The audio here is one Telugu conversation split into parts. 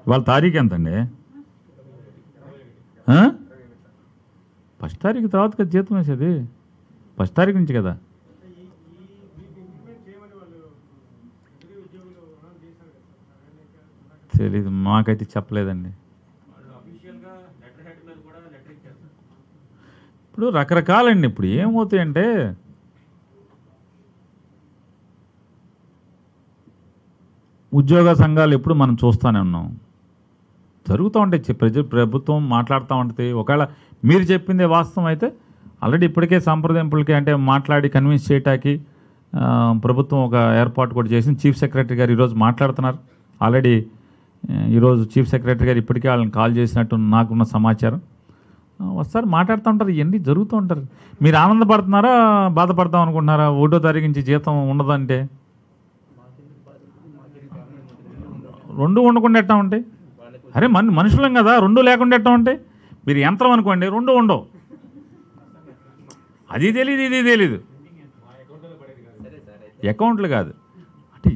వాళ్ళ తారీఖు ఎంతండి ఆ? ఫస్ట్ తారీఖు తర్వాత కదా జీతం వేసేది ఫస్ట్ తారీఖు నుంచి కదా తెలీదు మాకైతే చెప్పలేదండి ఇప్పుడు రకరకాలండి ఇప్పుడు ఏమవుతాయంటే ఉద్యోగ సంఘాలు ఎప్పుడు మనం చూస్తూనే ఉన్నాం జరుగుతూ ఉంటాయి చె- ప్రజ ప్రభుత్వం మాట్లాడుతూ ఉంటుంది ఒకవేళ మీరు చెప్పిందే వాస్తవం అయితే ఆల్రెడీ ఇప్పటికే సంప్రదింపులకి అంటే మాట్లాడి కన్విన్స్ చేయటానికి ఆ, ప్రభుత్వం ఒక ఏర్పాటు కూడా చేసింది చీఫ్ సెక్రటరీ గారు ఈరోజు మాట్లాడుతున్నారు ఆల్రెడీ ఆ, ఈరోజు చీఫ్ సెక్రటరీ గారు ఇప్పటికే వాళ్ళని కాల్ చేసినట్టు నాకున్న సమాచారం ఆ, వస్తారు మాట్లాడుతూ ఉంటారు ఇవన్నీ జరుగుతూ ఉంటారు మీరు ఆనందపడుతున్నారా బాధపడతాం అనుకుంటున్నారా ఒకటో తారీఖు నుంచి జీతం ఉండదంటే రెండు ఉండకుండా ఎట్టా ఉంటాయి అరే మన మనుషులం కదా రెండు లేకుండా ఎట్టా ఉంటాయి మీరు యంత్రం అనుకోండి రెండు ఉండవు అది తెలియదు ఇది తెలీదు అకౌంట్లు కాదు అంటే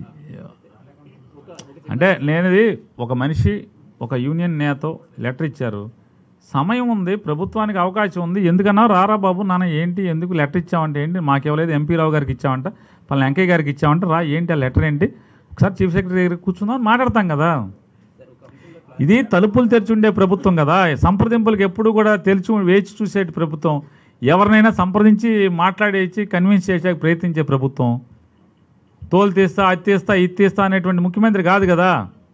అంటే నేనది ఒక మనిషి ఒక యూనియన్ నేత లెటర్ ఇచ్చారు సమయం ఉంది ప్రభుత్వానికి అవకాశం ఉంది ఎందుకన్నా రారా బాబు నాన్న ఏంటి ఎందుకు లెటర్ ఇచ్చావంటే ఏంటి మాకు ఇవ్వలేదు ఎంపీ రావు గారికి ఇచ్చావంట పలానా వెంకయ్య గారికి ఇచ్చావంట రా ఏంటి ఆ లెటర్ ఏంటి ఒకసారి చీఫ్ సెక్రటరీ దగ్గర కూర్చుందాం మాట్లాడతాం కదా ఇది తలుపులు తెరిచుండే ప్రభుత్వం కదా సంప్రదింపులకు ఎప్పుడు కూడా తెరిచి వేచి చూసేటి ప్రభుత్వం ఎవరినైనా సంప్రదించి మాట్లాడేసి కన్విన్స్ చేసే ప్రయత్నించే ప్రభుత్వం తోలు తీస్తా అది తీస్తా ఇది తీస్తా అనేటువంటి ముఖ్యమంత్రి కాదు కదా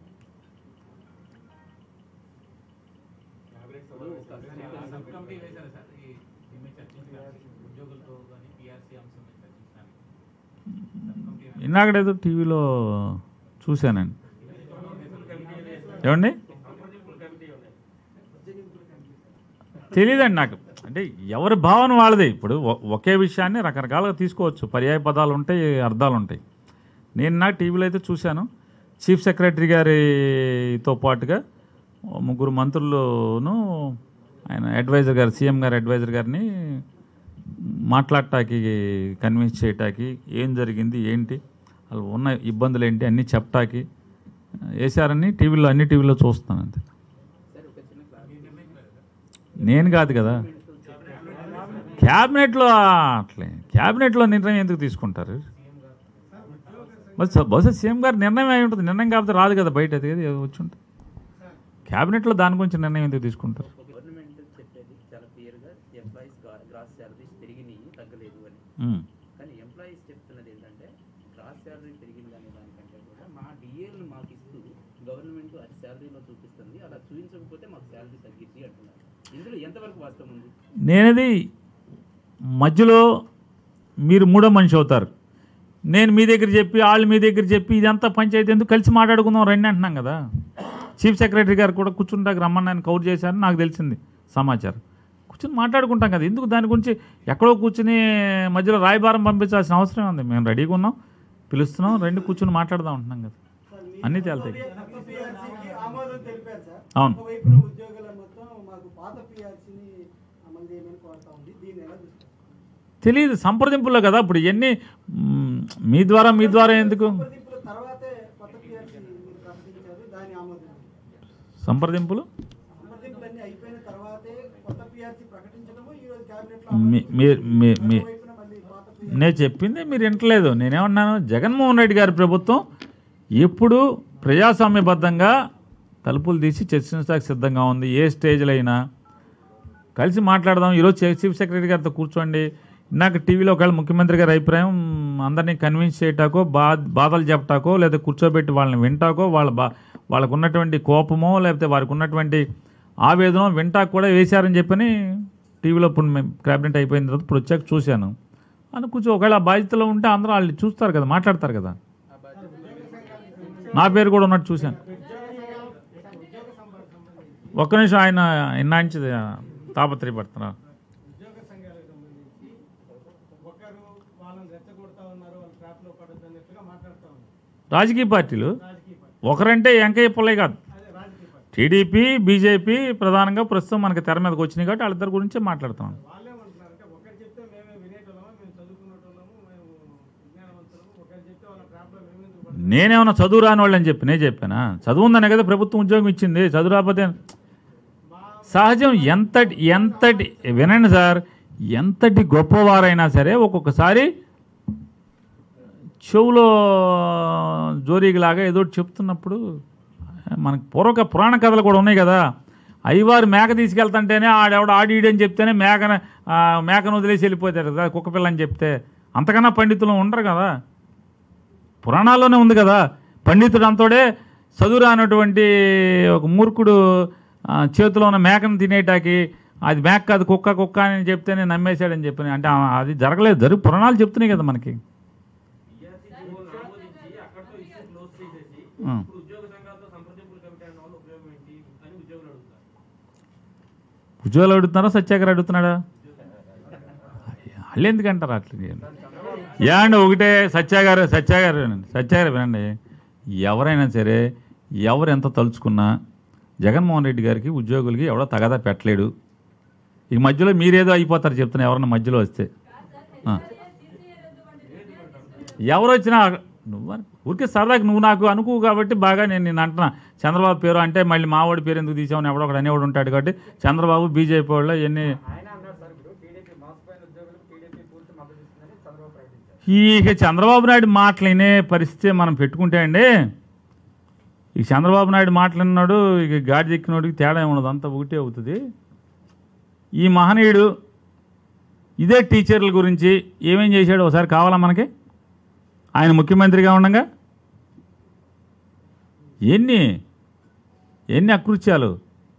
కమిటీ వేశారు సార్ ఈ దీని మీద చర్చించడానికి ఉద్యోగులతో కానీ పిఆర్సీ అంశం మీద చర్చించడానికి కమిటీ ఇందాకడేదో టీవీలో చూశానండి ఏమండి తెలియదండి నాకు అంటే ఎవరి భావన వాళ్ళదే ఇప్పుడు ఒ- ఒకే విషయాన్ని రకరకాలుగా తీసుకోవచ్చు పర్యాయ పదాలు ఉంటాయి అర్థాలు ఉంటాయి నేను నా టీవీలో అయితే చూశాను చీఫ్ సెక్రటరీ గారితో పాటుగా ఓ ముగ్గురు మంత్రులను ఆయన అడ్వైజర్ గారు సీఎం గారు అడ్వైజర్ గారిని మాట్లాడటానికి కన్విన్స్ చేయటానికి ఏం జరిగింది ఏంటి వాళ్ళు ఉన్న ఇబ్బందులు ఏంటి అన్నీ చెప్పటానికి వేశారని టీవీలో అన్ని టీవీలో చూస్తున్నాను అంతే నేను కాదు కదా క్యాబినెట్లో అట్లే క్యాబినెట్లో నిర్ణయం ఎందుకు తీసుకుంటారు మరి స- బహుశా సీఎం గారు నిర్ణయం అయి ఉంటుంది నిర్ణయం కాకపోతే రాదు కదా బయట అది ఏది వచ్చి ఉంటుంది క్యాబినెట్లో దాని గురించి నిర్ణయం ఎందుకు తీసుకుంటారు గవర్నమెంట్ చెప్పేది చాలా క్లియర్గా ఎంప్లాయీస్ గ్రాస్ శాలరీస్ పెరిగినాయి తగ్గలేదు అని ఉమ్. కానీ ఎంప్లాయీస్ చెప్తున్నది ఏంటంటే గ్రాస్ శాలరీ పెరిగింది అనే దానికంటే కూడా మా డిఏలను మాకు ఇస్తూ గవర్నమెంట్ అది శాలరీలో చూపిస్తుంది అలా చూపించకపోతే మాకు శాలరీ తగ్గిద్ది అంటున్నారు ఇందులో ఎంతవరకు వాస్తవం ఉంది నేనది మధ్యలో మీరు మూడో మనిషి అవుతారు నేను మీ దగ్గర చెప్పి వాళ్ళు మీ దగ్గర చెప్పి ఇదంతా పంచాయతీ ఎందుకు కలిసి మాట్లాడుకుందాం రండి అంటున్నాం కదా చీఫ్ సెక్రటరీ గారు కూడా కూర్చుంటాక రమ్మని ఆయన కవర్ చేశారని నాకు తెలిసింది సమాచారం కూర్చొని మాట్లాడుకుంటాం కదా ఎందుకు దాని గురించి ఎక్కడో కూర్చుని మధ్యలో రాయబారం పంపించాల్సిన అవసరం ఉంది మేము రెడీగా ఉన్నాం పిలుస్తున్నాం రండి కూర్చొని మాట్లాడదాం అంటున్నాం కదా అన్నీ తేలుతాయి పిఆర్సీకి ఆమోదం తెలిపారు సార్ అవును. ఒకవైపున ఉద్యోగుల మొత్తం మాకు పాత పిఆర్సీని అమలు చేయమని కోరుతా ఉంది దీన్ని ఎలా చూస్తారు తెలియదు సంప్రదింపుల్లో కదా ఇప్పుడు ఇవన్నీ మ్, మీ ద్వారా మీ ద్వారా ఎందుకు సంప్రదింపుల తర్వాతే కొత్త పిఆర్సీ మీరు ప్రకటించారు దాని ఆమోదం సంప్రదింపులు సంప్రదింపులన్నీ అయిపోయిన తర్వాతే కొత్త పిఆర్సీ ప్రకటించడము ఈ రోజు క్యాబినెట్ మీ మీ- మీ- మీ- వైపున మళ్ళీ పాత నేను చెప్పింది మీరు వింటలేదు నేనేమన్నాను జగన్మోహన్ రెడ్డి గారి ప్రభుత్వం ఎప్పుడు ప్రజాస్వామ్యబద్ధంగా తలుపులు తీసి చర్చించడానికి సిద్ధంగా ఉంది ఏ స్టేజ్లో అయినా కలిసి మాట్లాడదాం ఈరోజు చీఫ్ చీఫ్ సెక్రటరీ గారితో కూర్చోండి ఇందాక టీవీలో ఒకవేళ ముఖ్యమంత్రి గారి అభిప్రాయం అందరినీ కన్విన్స్ చేయటాకో బా బాధలు చెప్పటాకో లేదా కూర్చోబెట్టి వాళ్ళని వింటాకో వాళ్ళ బా వాళ్ళకు ఉన్నటువంటి కోపమో లేకపోతే వారికి ఉన్నటువంటి ఆవేదన వింటాకు కూడా వేశారని చెప్పని టీవీలో ఇప్పుడు మేము క్యాబినెట్ అయిపోయిన తర్వాత ఇప్పుడు వచ్చాక చూశాను అని కూర్చో ఒకవేళ ఆ బాధ్యతలో ఉంటే అందరూ వాళ్ళు చూస్తారు కదా మాట్లాడతారు కదా నా పేరు కూడా ఉన్నట్టు చూశాను ఒక్క నిమిషం ఆయన ఇన్నాంచి తాపత్రయపడుతున్నారు ఉద్యోగ సంఘాలకు సంబంధించి ఒకరు వాళ్ళని రెచ్చగొడతా ఉన్నారు వాళ్ళు ట్రాప్ లో పడద్దు అన్నట్టుగా మాట్లాడుతూ ఉన్నారు రాజకీయ పార్టీలు రాజకీయ పార్టీ ఒకరంటే వెంకయ్య పుల్లయ్య కాదు అదే రాజకీయ పార్టీ టీడీపీ బీజేపీ ప్రధానంగా ప్రస్తుతం మనకి తెర మీదకి వచ్చినాయి కాబట్టి వాళ్ళిద్దరి గురించే మాట్లాడుతున్నాం వాళ్ళేమంటున్నారంటే ఒకరు చెప్తే మేమే వినేటోళ్ళము మేము చదువుకునేటోళ్ళము మేము విజ్ఞానవంతులము ఒకరు చెప్తే వాళ్ళ ట్రాప్ లో మేము ఎందుకు పడతాం? నేనేమన్నా చదువు రాని వాళ్ళని చెప్పి నేను చెప్పానా చదువు ఉందనే కదా ప్రభుత్వం ఉద్యోగం ఇచ్చింది చదువు రాకపోతే సహజం ఎంతటి ఎంతటి వినండి సార్ ఎంతటి గొప్పవారైనా సరే ఒక్కొక్కసారి చెవులో జోరీగిలాగా ఏదో ఒకటి చెప్తున్నప్పుడు మనకు పూర్వక పురాణ కథలు కూడా ఉన్నాయి కదా అయ్యవారు మేక తీసుకెళ్తుంటేనే ఆడెవడ ఆడి ఈడి అని చెప్తేనే మేకన ఆ, మేకను వదిలేసి వెళ్ళిపోతారు కదా కుక్క పిల్ల అని చెప్తే అంతకన్నా పండితులు ఉండరు కదా పురాణాల్లోనే ఉంది కదా పండితుడు అంతోడే చదువు రానటువంటి ఒక మూర్ఖుడు ఆ, చేతిలో ఉన్న మేకను తినేటాకి అది మేక కాదు కుక్క కుక్క అని చెప్తేనే నమ్మేశాడని చెప్పి అంటే ఆ- అది జరగలేదు జరుగు పురాణాలు చెప్తున్నాయి కదా మనకి అక్కడతో ఇష్యూ క్లోజ్ చేసేసి ఆ. ఇప్పుడు ఉద్యోగ సంఘాలతో సంప్రదింపులు కమిటీ అన్న వాళ్ళు ఉపయోగం ఏంటి అని ఉద్యోగులు అడుగుతారు ఉజ్వల్ అడుగుతున్నారా సత్యాగ్రహ అడుగుతున్నాడా వాళ్ళు ఎందుకంటారు అట్లా ఏమండి ఒకటే సత్యాగారు సత్యాగారు వినండి సత్యాగారు వినండి ఎవరైనా సరే ఎవరు ఎంత తలుచుకున్నా జగన్మోహన్ రెడ్డి గారికి ఉద్యోగులకి ఎవడో తగదా పెట్టలేడు ఈ మధ్యలో మీరేదో అయిపోతారు చెప్తున్నా ఎవరన్నా మధ్యలో వస్తే ఆ. ఎవరు వచ్చినా నువ్వు అను- ఊరికే సరదాకి నువ్వు నాకు అనుకు కాబట్టి బాగా నేను నేను అంటున్నా చంద్రబాబు పేరు అంటే మళ్ళీ మావాడి పేరు ఎందుకు తీసామని ఎవడో ఒకడు అనేవాడు ఉంటాడు కాబట్టి చంద్రబాబు బీజేపీ వాళ్ళు ఎన్ని ఆయన అన్నారు సార్ ఇప్పుడు టీడీపీ మోసపోయిన ఉద్యోగులకు టీడీపీ పూర్తి మద్దతు ఇస్తుందని చంద్రబాబు ప్రకటించారు ఇక చంద్రబాబు నాయుడు మాటలు వినే పరిస్థితి మనం పెట్టుకుంటే అండి ఈ చంద్రబాబు నాయుడు మాట్లాడినాడు ఇక గాడి ఎక్కినోడికి తేడా ఏమున్నది అంతా ఒకటే అవుతుంది ఈ మహనీయుడు ఇదే టీచర్ల గురించి ఏమేం చేశాడు ఒకసారి కావాలా మనకి ఆయన ముఖ్యమంత్రిగా ఉండగా ఎన్ని ఎన్ని అకృత్యాలు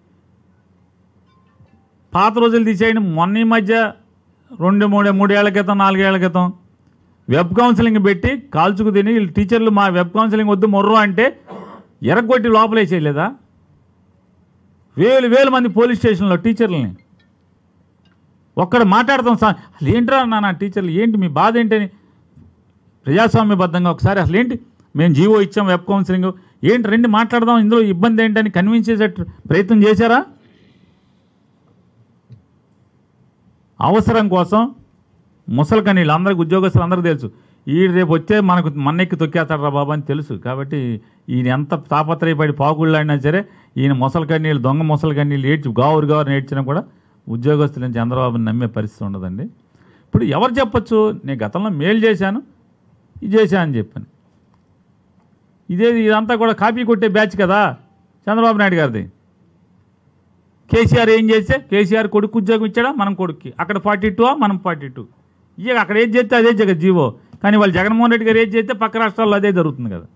పాత రోజులు తీసేయండి మొన్న ఈ మధ్య రెండు మూడు మూడేళ్ల క్రితం నాలుగేళ్ల క్రితం వెబ్ కౌన్సిలింగ్ పెట్టి కాల్చుకు తిని వీళ్ళు టీచర్లు మా వెబ్ కౌన్సిలింగ్ వద్దు మొర్రు అంటే ఎరగొట్టి లోపలేసేయలేదా వేలు వేల మంది పోలీస్ స్టేషన్లో టీచర్లని ఒక్కడ మాట్లాడతాం సార్ అసలు ఏంట్రా నాన్న టీచర్లు ఏంటి మీ బాధ ఏంటని ప్రజాస్వామ్యబద్ధంగా ఒకసారి అసలు ఏంటి మేము జీవో ఇచ్చాం వెబ్ కౌన్సిలింగ్ ఏంటి రండి మాట్లాడదాం ఇందులో ఇబ్బంది ఏంటని కన్విన్స్ చేసే ప్రయత్నం చేశారా అవసరం కోసం ముసలికని వీళ్ళందరికీ ఉద్యోగస్తులు అందరికీ తెలుసు ఈ రేపు వచ్చే మనకు మన్నెక్కి తొక్కేస్తాడు రా బాబు అని తెలుసు కాబట్టి ఈయన ఎంత తాపత్రయపడి పాకుళ్ళాడినా సరే ఈయన ముసలి కన్నీళ్ళు దొంగ ముసలి కన్నీళ్ళు ఏడ్చి గావురు గారు ఏడ్చినా కూడా ఉద్యోగస్తుల నుంచి చంద్రబాబుని నమ్మే పరిస్థితి ఉండదండి ఇప్పుడు ఎవరు చెప్పొచ్చు నేను గతంలో మేలు చేశాను ఇది చేశాను అని చెప్పాను ఇదే ఇదంతా కూడా కాపీ కొట్టే బ్యాచ్ కదా చంద్రబాబు నాయుడు గారిది కేసీఆర్ ఏం చేస్తే కేసీఆర్ కొడుకు ఉద్యోగం ఇచ్చాడా మనం కొడుక్కి అక్కడ ఫార్టీ టూ మనం ఫార్టీ టూ ఇక అక్కడ ఏది చేస్తే అదే జగ జీవో కానీ వాళ్ళు జగన్మోహన్ రెడ్డి గారు ఏది చేస్తే పక్క రాష్ట్రాల్లో అదే జరుగుతుంది కదా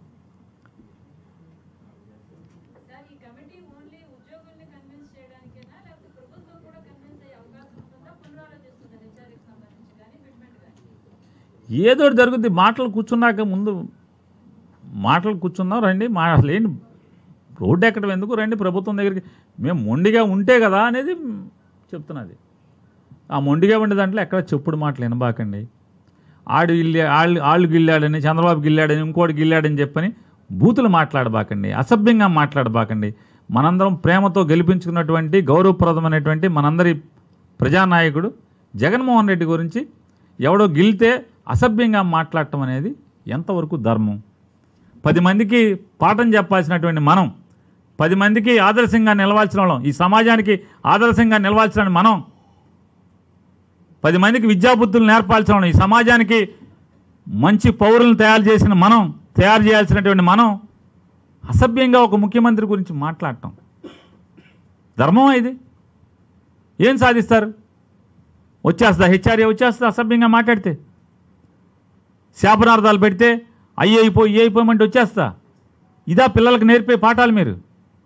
సార్ ఈ కమిటీ ఓన్లీ ఉద్యోగుల్ని కన్విన్స్ చేయడానికేనా లేకపోతే ప్రభుత్వం కూడా కన్విన్స్ అయ్యే అవకాశం ఉంటుందా పునరాలోచిస్తుందా హెచ్ఆర్కి సంబంధించి కానీ బిడ్మెంట్ కానీ ఏదో ఒకటి జరుగుద్ది మాటలు కూర్చున్నాక ముందు మాటలు కూర్చుందాం రండి మా అసలు ఏంటి రోడ్డు ఎక్కడం ఎందుకు రండి ప్రభుత్వం దగ్గరికి మేము మొండిగా ఉంటే కదా అనేది చెప్తున్నది ఆ మొండిగా ఉండే దాంట్లో ఎక్కడ చెప్పుడు మాటలు వినబాకండి ఆడు ఇల్లి ఆళ్ళు ఆళ్ళు గిల్లాడని చంద్రబాబు గిల్లాడని ఇంకోటి గిల్లాడని చెప్పని బూతులు మాట్లాడబాకండి అసభ్యంగా మాట్లాడబాకండి మనందరం ప్రేమతో గెలిపించుకున్నటువంటి గౌరవప్రదమైనటువంటి మనందరి ప్రజానాయకుడు జగన్మోహన్ రెడ్డి గురించి ఎవడో గిల్తే అసభ్యంగా మాట్లాడటం అనేది ఎంతవరకు ధర్మం పది మందికి పాఠం చెప్పాల్సినటువంటి మనం పది మందికి ఆదర్శంగా నిలవాల్సిన వాళ్ళం ఈ సమాజానికి ఆదర్శంగా నిలవాల్సిన మనం పది మందికి విద్యాబుద్ధులు నేర్పాల్సిన వాళ్ళం ఈ సమాజానికి మంచి పౌరులను తయారు చేసిన మనం తయారు చేయాల్సినటువంటి మనం అసభ్యంగా ఒక ముఖ్యమంత్రి గురించి మాట్లాడటం ధర్మం ఇది ఏం సాధిస్తారు వచ్చేస్తా హెచ్ఆర్ఏ వచ్చేస్తా అసభ్యంగా మాట్లాడితే శాపనార్థాలు పెడితే అయ్యి అయిపోయి ఏ అయిపోయమంటే వచ్చేస్తా ఇదా పిల్లలకు నేర్పే పాఠాలు మీరు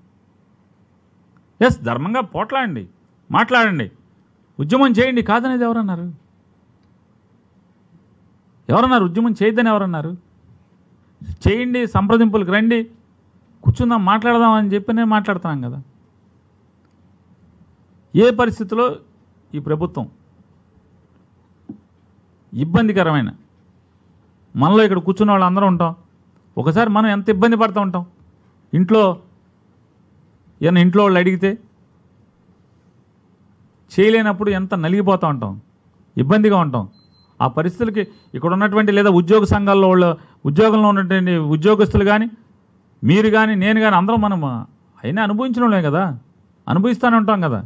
ఎస్ ధర్మంగా పోట్లాడండి మాట్లాడండి ఉద్యమం చేయండి కాదనేది ఎవరన్నారు ఎవరన్నారు ఉద్యమం చేయొద్దని ఎవరన్నారు చేయండి సంప్రదింపులకు రండి కూర్చుందాం మాట్లాడదాం అని చెప్పి నేను మాట్లాడుతున్నాం కదా ఏ పరిస్థితిలో ఈ ప్రభుత్వం ఇబ్బందికరమైన మనలో ఇక్కడ కూర్చున్న వాళ్ళు అందరూ ఉంటాం ఒకసారి మనం ఎంత ఇబ్బంది పడుతూ ఉంటాం ఇంట్లో ఏమైనా ఇంట్లో వాళ్ళు అడిగితే చేయలేనప్పుడు ఎంత నలిగిపోతూ ఉంటాం ఇబ్బందిగా ఉంటాం ఆ పరిస్థితులకి ఇక్కడ ఉన్నటువంటి లేదా ఉద్యోగ సంఘాల్లో వాళ్ళు ఉద్యోగంలో ఉన్నటువంటి ఉద్యోగస్తులు కానీ మీరు కానీ నేను కానీ అందరం మనం అయినా అనుభవించిన వాళ్ళే కదా అనుభవిస్తూనే ఉంటాం కదా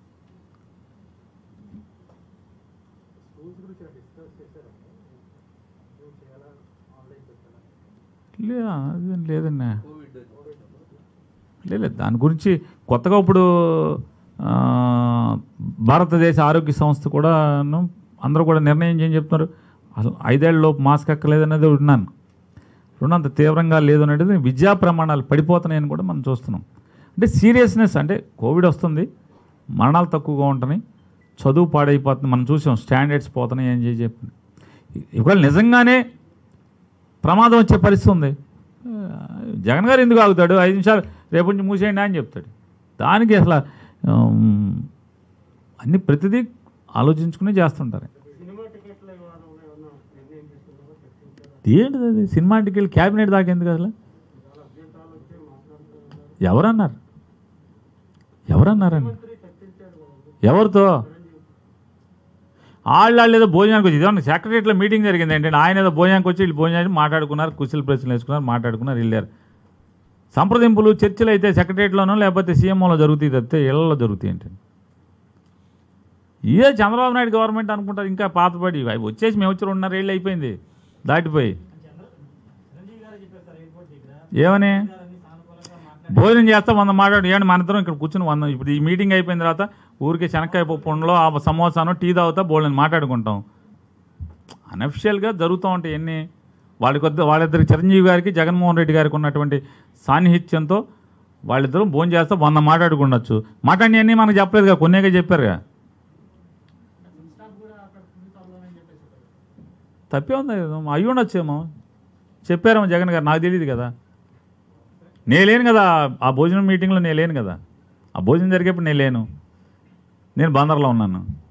స్కూల్స్ గురించి డిస్కస్ చేశారండి ఏం చేయాలా ఆన్లైన్ పెట్టాలా లే అదేం లేదన్నా కోవిడ్ లేదు లేదు దాని గురించి కొత్తగా ఇప్పుడు ఆ, భారతదేశ ఆరోగ్య సంస్థ కూడా అందరూ కూడా నిర్ణయం ఏం చెప్తున్నారు అసలు ఐదేళ్లలోపు మాస్క్ ఎక్కలేదనేది విన్నాను రెండు అంత తీవ్రంగా లేదు అనేది విద్యా ప్రమాణాలు పడిపోతున్నాయని కూడా మనం చూస్తున్నాం అంటే సీరియస్నెస్ అంటే కోవిడ్ వస్తుంది మరణాలు తక్కువగా ఉంటున్నాయి చదువు పాడైపోతుంది మనం చూసాం స్టాండర్డ్స్ పోతున్నాయి అని చెప్పి చెప్పి ఇవాళ నిజంగానే ప్రమాదం వచ్చే పరిస్థితి ఉంది ఆ, జగన్ గారు ఎందుకు ఆగుతాడు ఐదు నిమిషాలు రేపు నుంచి మూసేయండి అని చెప్తాడు దానికి అసలు ఆమ్, అన్ని ప్రతిదీ ఆలోచించుకునే చేస్తుంటారు సినిమా టికెట్ల వివాదంలో ఏమన్నా నిర్ణయం తీసుకున్నారో చర్చించారా ఏంటిది అది సినిమా టికెట్ క్యాబినెట్ దాకా ఎందుకు అసలు చాలా అభ్యంతరాలు వచ్చి మాట్లాడుతూ ఉన్నారు ఎవరన్నారు ఎవరన్నారండి మంత్రి చర్చించారు కదండి ఎవరితో వాళ్ళు వాళ్ళు ఏదో భోజనానికి వచ్చి ఇదేమన్నా సెక్రటరీలో మీటింగ్ జరిగింది ఏంటంటే ఆయన ఏదో భోజనానికి వచ్చి వీళ్ళు భోజనానికి మాట్లాడుకున్నారు కుశల ప్రశ్నలు వేసుకున్నారు మాట్లాడుకున్నారు వెళ్ళారు సంప్రదింపులు చర్చలు అయితే సెక్రటరియట్లోనో లేకపోతే సీఎంఓలో జరుగుతాయి తప్పితే ఇళ్లలో జరుగుతాయి ఏంటండి ఇదే చంద్రబాబు నాయుడు గవర్నమెంట్ అనుకుంటారు ఇంకా పాతపడి అవి వచ్చేసి మేము వచ్చి రెండున్నర ఏళ్ళు అయిపోయింది దాటిపోయి ఏమని భోజనం చేస్తా వంద మాట్లాడు ఏమండి మన ఇద్దరం ఇక్కడ కూర్చుని వంద ఇప్పుడు ఈ మీటింగ్ అయిపోయిన తర్వాత ఊరికే శనక్కాయ పప్పు ఉండలో ఆ సమోసాను టీ తాగుతా బోళ్ళని మాట్లాడుకుంటాం అనఫిషియల్గా జరుగుతూ ఉంటాయి ఎన్ని వాళ్ళ కొద్ది వాళ్ళిద్దరికి చిరంజీవి గారికి జగన్మోహన్ రెడ్డి గారికి ఉన్నటువంటి సాన్నిహిత్యంతో వాళ్ళిద్దరూ భోజనం చేస్తా వంద మాట్లాడుకుండొచ్చు మాట్లాడి అన్నీ మనకు చెప్పలేదుగా కొన్నేగా చెప్పారుగా తప్పే ఉంది కదా అయ్యి ఉండొచ్చేమో చెప్పారేమో జగన్ గారు నాకు తెలియదు కదా నేను లేను కదా ఆ భోజనం మీటింగ్లో నేను లేను కదా ఆ భోజనం జరిగేప్పుడు నేను లేను నేను బందర్లో ఉన్నాను